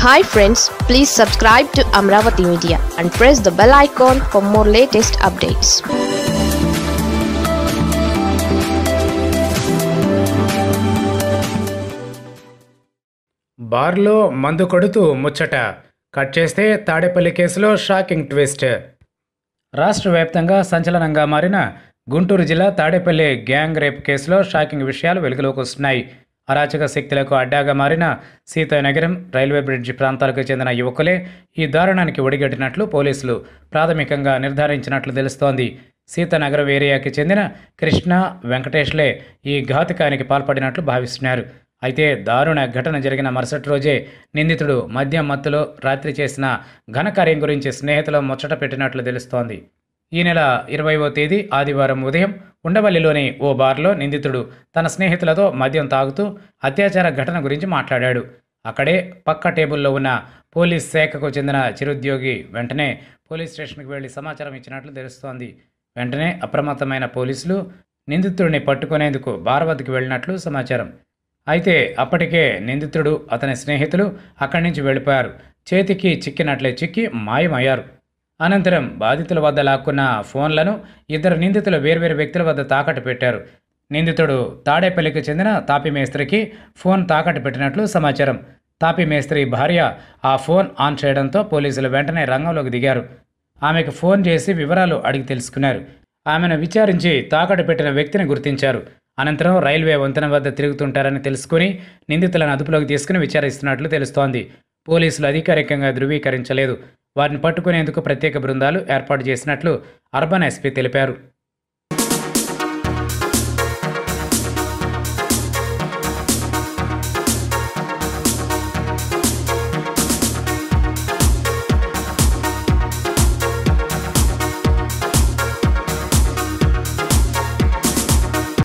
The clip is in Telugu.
hi friends please subscribe to Amaravati media and press the bell icon for more latest updates బార్లో మందు కొడుతూ ముచ్చట కట్ చేస్తే తాడేపల్లి కేసులో షాకింగ్ ట్విస్ట్ రాష్ట్ర వ్యాప్తంగా సంచలనంగా మారిన గుంటూరు జిల్లా తాడేపల్లి గ్యాంగ్ రేప్ కేసులో షాకింగ్ విషయాలు వెలుగులోకి వస్తున్నాయి అరాచక శక్తులకు అడ్డాగా మారిన సీతానగరం రైల్వే బ్రిడ్జి ప్రాంతాలకు చెందిన యువకులే ఈ దారుణానికి ఒడిగట్టినట్లు పోలీసులు ప్రాథమికంగా నిర్ధారించినట్లు తెలుస్తోంది సీతానగరం ఏరియాకి చెందిన కృష్ణ వెంకటేష్లే ఈ ఘాతుకానికి పాల్పడినట్లు భావిస్తున్నారు అయితే దారుణ ఘటన జరిగిన మరుసటి రోజే నిందితుడు మద్యం మత్తులో రాత్రి చేసిన ఘనకార్యం గురించి స్నేహితులు ముచ్చట పెట్టినట్లు తెలుస్తోంది ఈ నెల ఇరవైవ తేదీ ఆదివారం ఉదయం ఉండవల్లిలోని ఓ బార్లో నిందితుడు తన స్నేహితులతో మద్యం తాగుతూ అత్యాచార ఘటన గురించి మాట్లాడాడు అక్కడే పక్క టేబుల్లో ఉన్న పోలీస్ శాఖకు చెందిన చిరుద్యోగి వెంటనే పోలీస్ స్టేషన్కి వెళ్లి సమాచారం ఇచ్చినట్లు తెలుస్తోంది వెంటనే అప్రమత్తమైన పోలీసులు నిందితుడిని పట్టుకునేందుకు బార్ వద్దకు వెళ్ళినట్లు సమాచారం అయితే అప్పటికే నిందితుడు అతని స్నేహితులు అక్కడి నుంచి వెళ్ళిపోయారు చేతికి చిక్కినట్లే చిక్కి మాయమయ్యారు అనంతరం బాధితుల వద్ద లాక్కున్న ఫోన్లను ఇద్దరు నిందితులు వేర్వేరు వ్యక్తుల వద్ద తాకట్టు పెట్టారు నిందితుడు తాడేపల్లికి చెందిన తాపి మేస్త్రికి ఫోన్ తాకట్టు పెట్టినట్లు సమాచారం తాపి మేస్త్రి భార్య ఆ ఫోన్ ఆన్ చేయడంతో పోలీసులు వెంటనే రంగంలోకి దిగారు ఆమెకు ఫోన్ చేసి వివరాలు అడిగి తెలుసుకున్నారు ఆమెను విచారించి తాకట్టు పెట్టిన వ్యక్తిని గుర్తించారు అనంతరం రైల్వే వంతెన వద్ద తిరుగుతుంటారని తెలుసుకుని నిందితులను అదుపులోకి తీసుకుని విచారిస్తున్నట్లు తెలుస్తోంది పోలీసులు అధికారికంగా ధృవీకరించలేదు వారిని పట్టుకునేందుకు ప్రత్యేక బృందాలు ఏర్పాటు చేసినట్లు అర్బన్ ఎస్పీ తెలిపారు